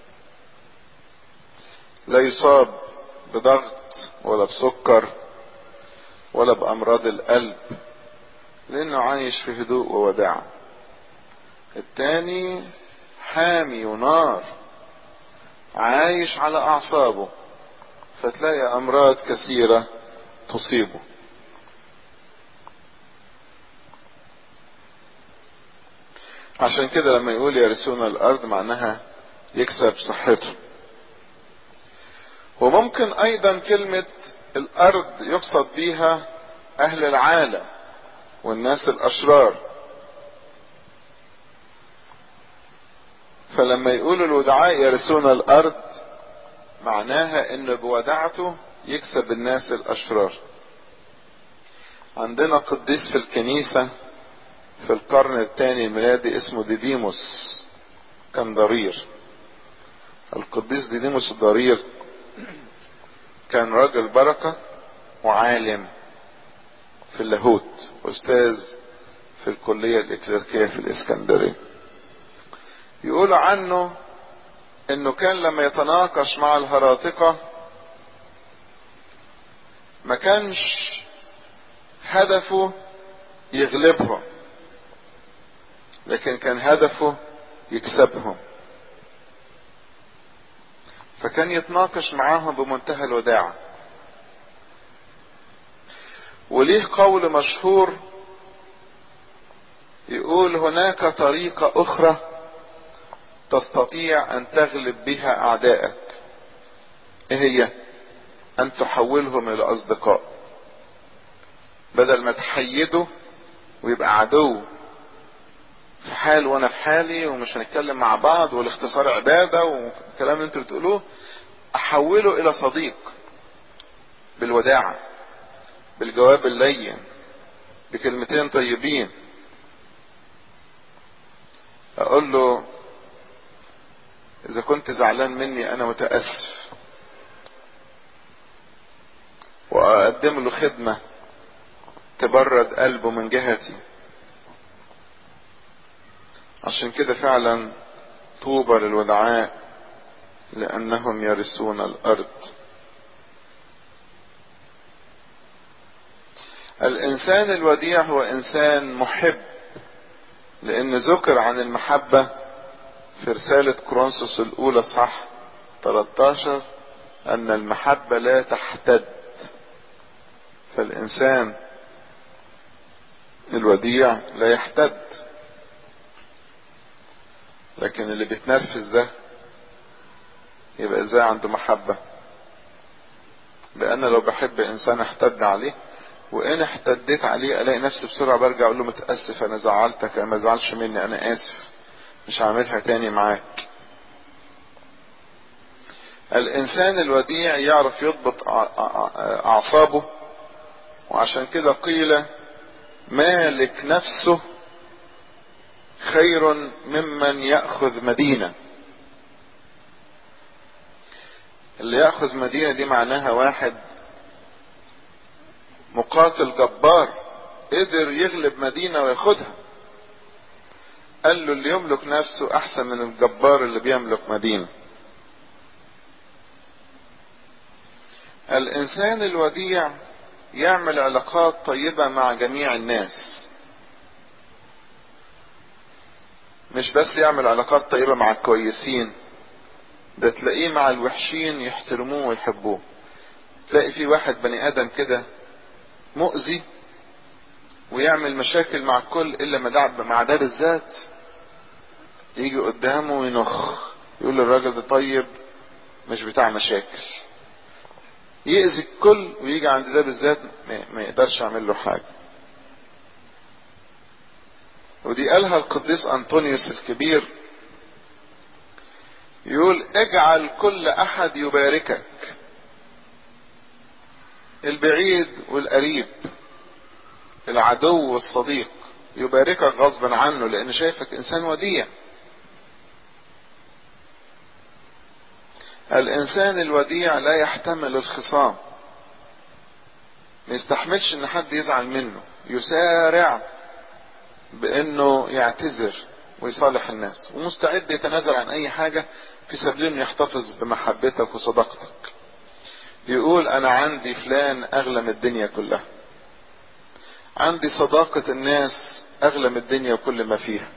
لا يصاب بضغط ولا بسكر ولا بأمراض القلب لأنه عايش في هدوء ووداع التاني حامي ونار عايش على أعصابه فتلاقي أمراض كثيرة تصيبه عشان كده لما يقول يرثون الارض معناها يكسب صحته وممكن ايضا كلمة الارض يقصد بيها اهل العالم والناس الاشرار فلما يقول الودعاء يرثون الارض معناها ان بودعته يكسب الناس الاشرار عندنا قديس في الكنيسه في القرن الثاني الميلادي اسمه ديديموس كان ضرير القديس ديديموس الضرير كان راجل بركة وعالم في اللاهوت واستاذ في الكلية الإكليركية في الإسكندرية يقولوا عنه انه كان لما يتناقش مع الهراطقة ما كانش هدفه يغلبهم لكن كان هدفه يكسبهم فكان يتناقش معاهم بمنتهى الوداعة وليه قول مشهور يقول هناك طريقة أخرى تستطيع أن تغلب بها أعدائك إيه هي؟ ان تحولهم الى اصدقاء بدل ما تحيده ويبقى عدو في حال وانا في حالي ومش هنتكلم مع بعض والاختصار عبادة والكلام اللي انتوا بتقولوه احوله الى صديق بالوداعة بالجواب اللين بكلمتين طيبين اقول له اذا كنت زعلان مني انا متأسف واقدم له خدمة تبرد قلبه من جهتي عشان كده فعلا طوبى للودعاء لانهم يرثون الارض الانسان الوديع هو انسان محب لان ذكر عن المحبة في رسالة كرونسوس الاولى صح 13 ان المحبة لا تحتد فالانسان الوديع لا يحتد لكن اللي بيتنرفز ده يبقى ازاي عنده محبة لان لو بحب انسان احتد عليه وان احتديت عليه الاقي نفسي بسرعة برجع اقول له متأسف انا زعلتك ما زعلش مني انا اسف مش هعملها تاني معاك الانسان الوديع يعرف يضبط اعصابه وعشان كده قيل مالك نفسه خير ممن ياخذ مدينه اللي ياخذ مدينه دي معناها واحد مقاتل جبار قدر يغلب مدينه وياخدها قال له اللي يملك نفسه احسن من الجبار اللي بيملك مدينه الانسان الوديع يعمل علاقات طيبه مع جميع الناس مش بس يعمل علاقات طيبة مع الكويسين ده تلاقيه مع الوحشين يحترموه ويحبوه تلاقي في واحد بني ادم كده مؤذي ويعمل مشاكل مع الكل الا ما ده مع ده بالذات يجي قدامه وينخ يقول الراجل ده طيب مش بتاع مشاكل يأذي الكل ويجي عند ده بالذات ما يقدرش يعمل له حاجه ودي قالها القديس أنطونيوس الكبير يقول اجعل كل أحد يباركك البعيد والقريب العدو والصديق يباركك غصبا عنه لأن شايفك إنسان وديع الإنسان الوديع لا يحتمل الخصام ما يستحملش إن حد يزعل منه يسارع بانه يعتذر ويصالح الناس ومستعد يتنازل عن اي حاجة في سبيل انه يحتفظ بمحبتك وصداقتك يقول انا عندي فلان اغلى من الدنيا كلها عندي صداقة الناس اغلى من الدنيا وكل ما فيها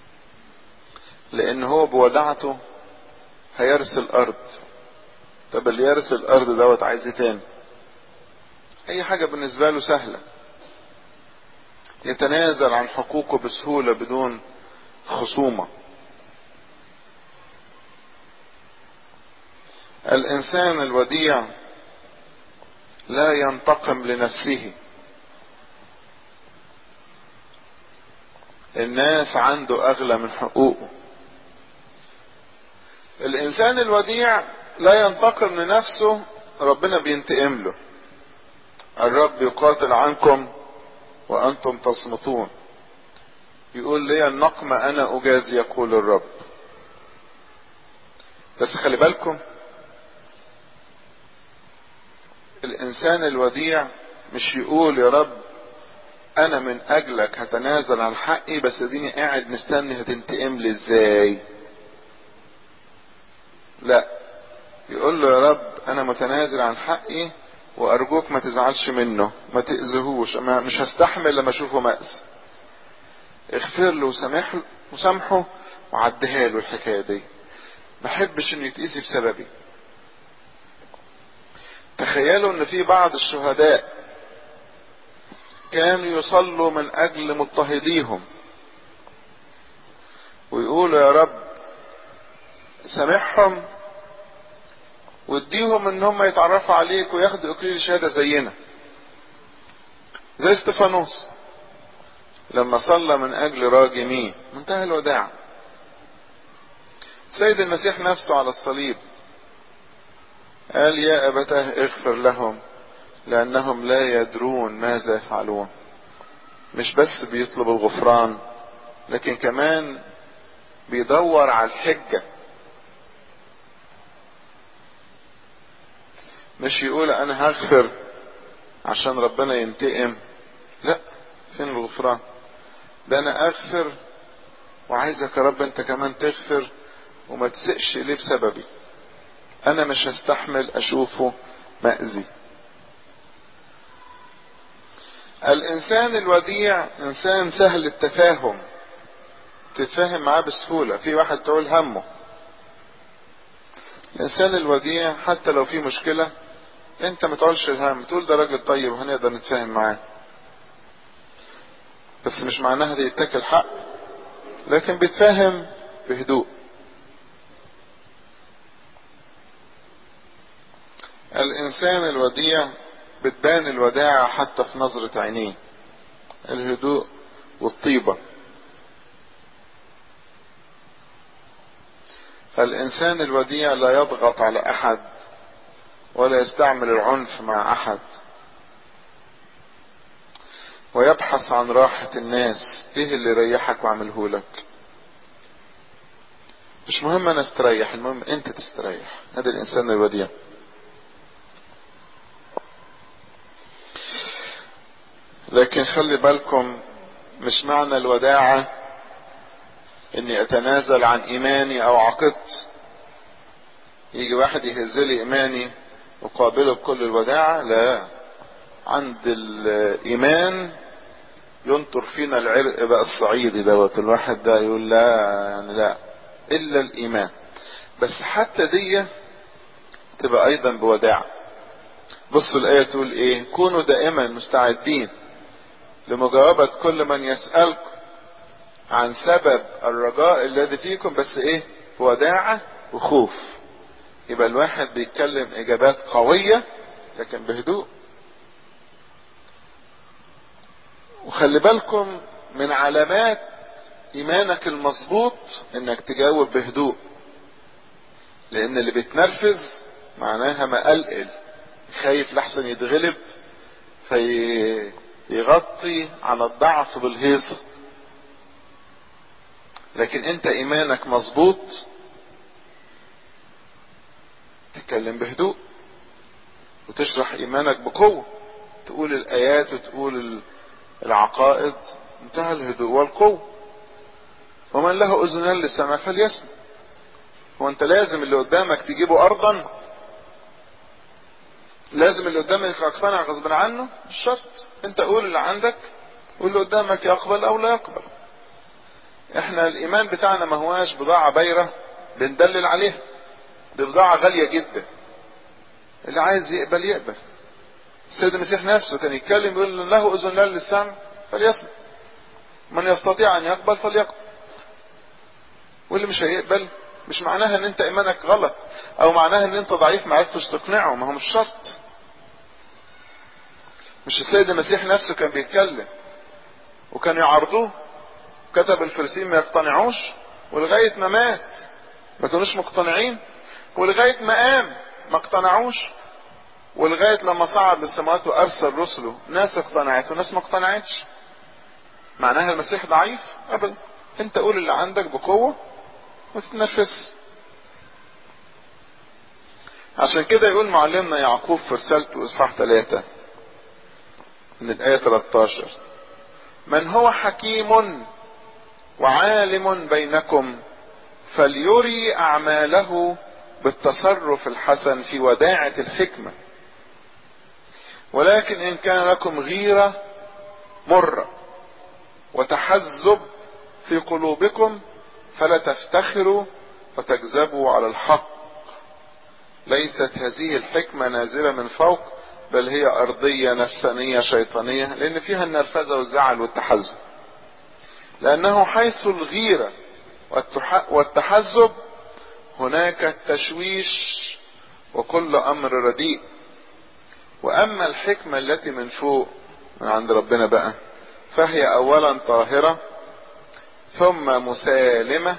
لان هو بودعته هيرث الارض طب اللي يرث الارض دوت عايز ايه تاني اي حاجة بالنسبة له سهلة يتنازل عن حقوقه بسهولة بدون خصومة الانسان الوديع لا ينتقم لنفسه الناس عنده اغلى من حقوقه الانسان الوديع لا ينتقم لنفسه ربنا بينتقم له الرب يقاتل عنكم وانتم تصمتون يقول لي النقم انا اجازي يقول الرب بس خلي بالكم الانسان الوديع مش يقول يا رب انا من اجلك هتنازل عن حقي بس اديني قاعد مستني هتنتقم لي ازاي لا يقول له يا رب انا متنازل عن حقي وارجوك ما تزعلش منه ما تأذهوش ما مش هستحمل لما اشوفه مأذي اغفر له وسامح وسامحه وعديها له الحكايه دي ما احبش انه يتأذي بسببي تخيلوا ان في بعض الشهداء كانوا يصلوا من اجل مضطهديهم ويقولوا يا رب سامحهم واديهم ان هم يتعرفوا عليك وياخدوا اكليل شهاده زينا زي استفانوس لما صلى من اجل راجميه منتهى الوداع سيد المسيح نفسه على الصليب قال يا ابتاه اغفر لهم لانهم لا يدرون ماذا يفعلون مش بس بيطلب الغفران لكن كمان بيدور على الحجة مش يقول انا هغفر عشان ربنا ينتقم لا فين الغفران ده انا اغفر وعايزك يا رب انت كمان تغفر وما تسقش ليه بسببي انا مش هستحمل اشوفه مأذي الانسان الوديع انسان سهل التفاهم تتفاهم معاه بسهولة في واحد تقول همه الانسان الوديع حتى لو في مشكلة انت ما تقولش الهم تقول ده راجل طيب وهنقدر نتفاهم معاه بس مش معناها دي يتاكل حق لكن بيتفاهم بهدوء الانسان الوديع بتبان الوداعة حتى في نظرة عينيه الهدوء والطيبة الانسان الوديع لا يضغط على احد ولا يستعمل العنف مع احد ويبحث عن راحة الناس ايه اللي يريحك واعمله لك مش مهم انا استريح المهم انت تستريح هذا الانسان الوديع لكن خلي بالكم مش معنى الوداعة اني اتنازل عن ايماني او عقدت يجي واحد يهز لي ايماني وقابله بكل الوداعة لا عند الايمان ينطر فينا العرق بقى الصعيدي دوت الواحد ده يقول لا يعني لا الا الايمان بس حتى دي تبقى ايضا بوداع بصوا الايه تقول ايه كونوا دائما مستعدين لمجاوبة كل من يسألكم عن سبب الرجاء الذي فيكم بس ايه بوداعة وخوف يبقى الواحد بيتكلم اجابات قوية لكن بهدوء وخلي بالكم من علامات ايمانك المظبوط انك تجاوب بهدوء لان اللي بيتنرفز معناها مقلقل خايف لحسن يتغلب في يغطي على الضعف بالهيصة لكن انت ايمانك مظبوط تتكلم بهدوء وتشرح ايمانك بقوة تقول الايات وتقول العقائد انتهى الهدوء والقوة ومن له اذنان للسماء فليسمع هو انت لازم اللي قدامك تجيبه ارضا لازم اللي قدامك يقتنع غصب عنه مش شرط انت قول اللي عندك واللي قدامك يقبل او لا يقبل احنا الايمان بتاعنا ما هواش بضاعة بايرة بندلل عليها دي بضاعة غالية جدا اللي عايز يقبل يقبل السيد المسيح نفسه كان يتكلم يقول له اذن لا للسمع فليسمع من يستطيع ان يقبل فليقبل واللي مش هيقبل مش معناها ان انت ايمانك غلط او معناها ان انت ضعيف ما عرفتش تقنعه ما هو مش شرط مش السيد المسيح نفسه كان بيتكلم وكانوا يعارضوه كتب الفرسين ما يقتنعوش ولغاية ما مات ما كانوش مقتنعين ولغاية ما قام ما اقتنعوش ولغاية لما صعد للسماوات وارسل رسله ناس اقتنعت وناس ما اقتنعتش معناها المسيح ضعيف ابدا انت قول اللي عندك بقوة وتتنفس عشان كده يقول معلمنا يعقوب في رسالته اصحاح ثلاثة من الآية 13 من هو حكيم وعالم بينكم فليري أعماله بالتصرف الحسن في وداعة الحكمة ولكن إن كان لكم غيرة مرة وتحزب في قلوبكم فلا تفتخروا وتكذبوا على الحق ليست هذه الحكمة نازلة من فوق بل هي أرضية نفسانية شيطانية لأن فيها النرفزة والزعل والتحزب لأنه حيث الغيرة والتحزب هناك التشويش كل امر رديء واما الحكمة التي من فوق من عند ربنا بقى فهي اولا طاهرة ثم مسالمة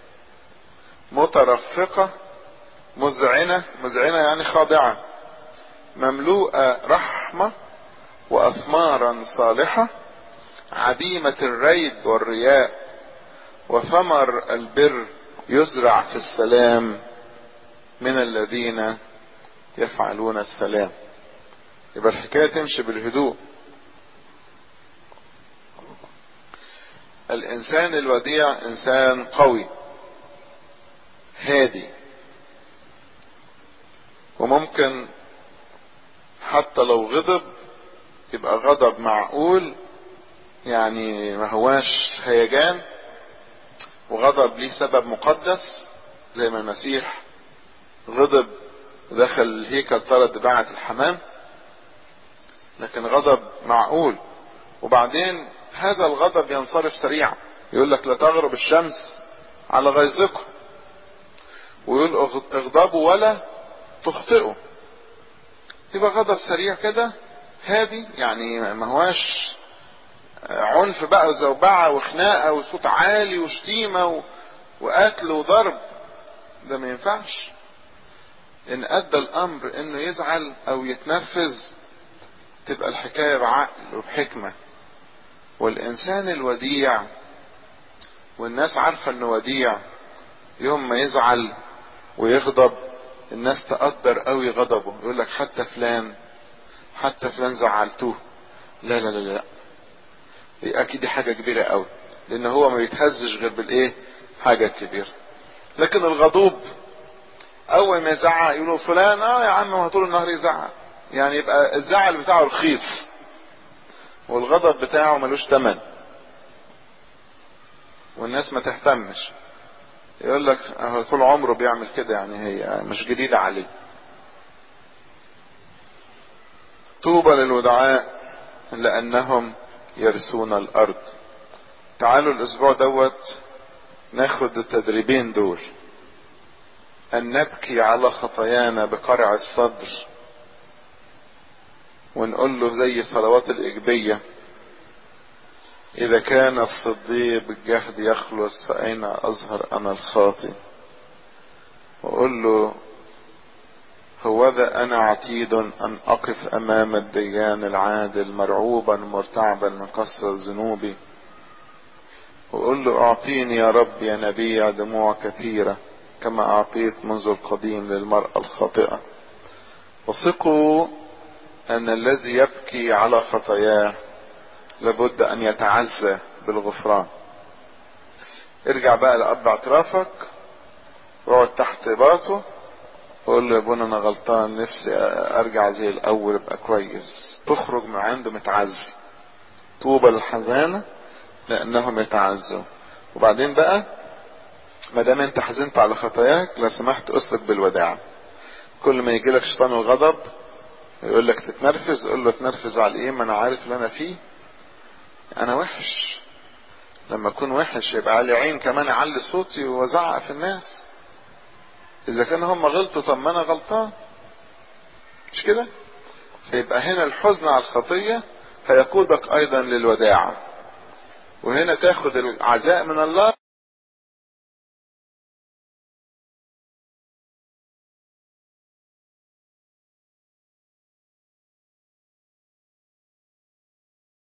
مترفقة مذعنة مذعنة يعني خاضعة مملوءة رحمة واثمارا صالحة عديمة الريب والرياء وثمر البر يزرع في السلام من الذين يفعلون السلام يبقى الحكاية تمشي بالهدوء الانسان الوديع انسان قوي هادي وممكن حتى لو غضب يبقى غضب معقول يعني ما هواش هيجان وغضب ليه سبب مقدس زي ما المسيح غضب ودخل الهيكل طرد بعة الحمام لكن غضب معقول وبعدين هذا الغضب ينصرف سريعا يقول لك لا تغرب الشمس على غيظكم ويقول اغضبوا ولا تخطئوا يبقى غضب سريع كده هادي يعني ما هواش عنف بقى وزوبعة وخناقة وصوت عالي وشتيمة و... وقتل وضرب ده ما ينفعش ان ادى الامر انه يزعل او يتنرفز تبقى الحكاية بعقل وبحكمة والانسان الوديع والناس عارفة انه وديع يوم ما يزعل ويغضب الناس تقدر قوي غضبه يقول لك حتى فلان حتى فلان زعلتوه لا لا لا لا دي اكيد دي حاجة كبيرة قوي لان هو ما بيتهزش غير بالايه حاجة كبيرة لكن الغضوب اول ما يزعق يقولوا فلان اه يا عم هو طول النهار يزعق يعني يبقى الزعل بتاعه رخيص والغضب بتاعه ملوش تمن والناس ما تهتمش يقول لك هو طول عمره بيعمل كده يعني هي مش جديدة عليه طوبى للودعاء لانهم يرثون الارض تعالوا الاسبوع دوت ناخد التدريبين دول ان نبكي على خطايانا بقرع الصدر ونقول له زي صلوات الاجبية اذا كان الصديق بالجهد يخلص فاين اظهر انا الخاطي وقول له هوذا انا عتيد ان اقف امام الديان العادل مرعوبا مرتعبا من كثرة ذنوبي وقول له اعطيني يا رب يا نبي دموع كثيرة كما اعطيت منذ القديم للمرأة الخاطئة وثقوا ان الذي يبكي على خطاياه لابد ان يتعزى بالغفران ارجع بقى لاب اعترافك واقعد تحت باطه وقول له يا ابونا انا غلطان نفسي ارجع زي الاول ابقى كويس تخرج من عنده متعزي طوبى للحزانه لانهم يتعزوا وبعدين بقى ما دام انت حزنت على خطاياك لو سمحت اسلك بالوداع كل ما يجي لك شيطان الغضب يقول لك تتنرفز قول له تنرفز على ايه ما انا عارف اللي انا فيه انا وحش لما اكون وحش يبقى علي عين كمان اعلي صوتي وازعق في الناس اذا كان هم غلطوا طب ما انا غلطان مش كده فيبقى هنا الحزن على الخطية هيقودك ايضا للوداعة وهنا تاخد العزاء من الله